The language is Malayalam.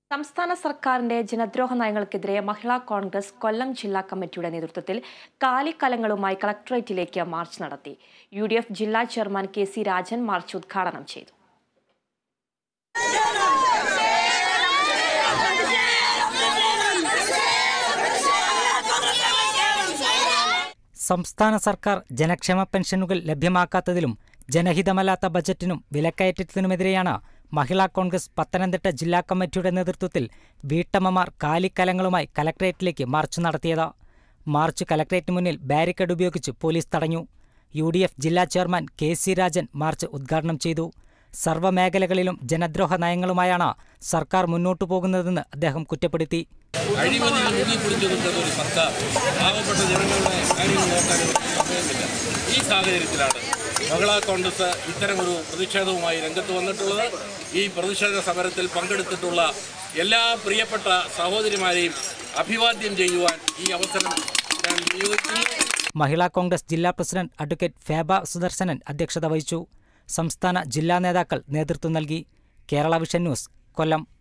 സംസ്ഥാന സർക്കാരിന്റെ ജനദ്രോഹ നയങ്ങൾക്കെതിരെ മഹിളാ കോൺഗ്രസ് കൊല്ലം ജില്ലാ കമ്മിറ്റിയുടെ നേതൃത്വത്തിൽ കാലിക്കലങ്ങളുമായി കളക്ടറേറ്റിലേക്ക് മാർച്ച് നടത്തി യു ജില്ലാ chairman K C Rajan march ഉദ്ഘാടനം ചെയ്തു സംസ്ഥാന സർക്കാർ ജനക്ഷേമ പെൻഷനുകൾ ലഭ്യമാക്കാത്തതിലും ജനഹിതമല്ലാത്ത ബജറ്റിനും വിലക്കയറ്റത്തിനുമെതിരെയാണ് മഹിളാ കോൺഗ്രസ് പത്തനംതിട്ട ജില്ലാ കമ്മിറ്റിയുടെ നേതൃത്വത്തിൽ വീട്ടമ്മമാർ കാലിക്കലങ്ങളുമായി കലക്ടറേറ്റിലേക്ക് മാർച്ച് നടത്തിയത് മാർച്ച് കലക്ടറേറ്റ് മുന്നിൽ ബാരിക്കേഡ് ഉപയോഗിച്ച് പോലീസ് തടഞ്ഞു യു ഡി എഫ് ജില്ലാ chairman K C Rajan march ഉദ്ഘാടനം ചെയ്തു സർവ്വമേഖലകളിലും ജനദ്രോഹ നയങ്ങളുമായാണ് സർക്കാർ മുന്നോട്ടു പോകുന്നതെന്ന് അദ്ദേഹം കുറ്റപ്പെടുത്തി അഴിമതിയിൽ മുങ്ങിപ്പിടിച്ചു നിൽക്കുന്ന ഒരു സർക്കാർ പാവപ്പെട്ട ജനങ്ങളുടെ കാര്യങ്ങൾ നോക്കാൻ സമയമില്ല ഈ സാഹചര്യത്തിലാണ് മഹിളാ കോൺഗ്രസ് ഇത്തരമൊരു പ്രതിഷേധവുമായി രംഗത്ത് വന്നിട്ടുള്ളത് ഈ പ്രതിഷേധ സമരത്തിൽ പങ്കെടുത്തിട്ടുള്ള എല്ലാ പ്രിയപ്പെട്ട സഹോദരിമാരെയും അഭിവാദ്യം ചെയ്യുവാൻ ഈ അവസരം ഞാൻ വിനിയോഗിക്കുന്നു മഹിളാ കോൺഗ്രസ് ജില്ലാ പ്രസിഡന്റ് അഡ്വക്കേറ്റ് ഫേബ സുദർശനൻ അധ്യക്ഷത വഹിച്ചു സംസ്ഥാന ജില്ലാ നേതാക്കൾ നേതൃത്വം നൽകി കേരള വിഷൻ ന്യൂസ് കൊല്ലം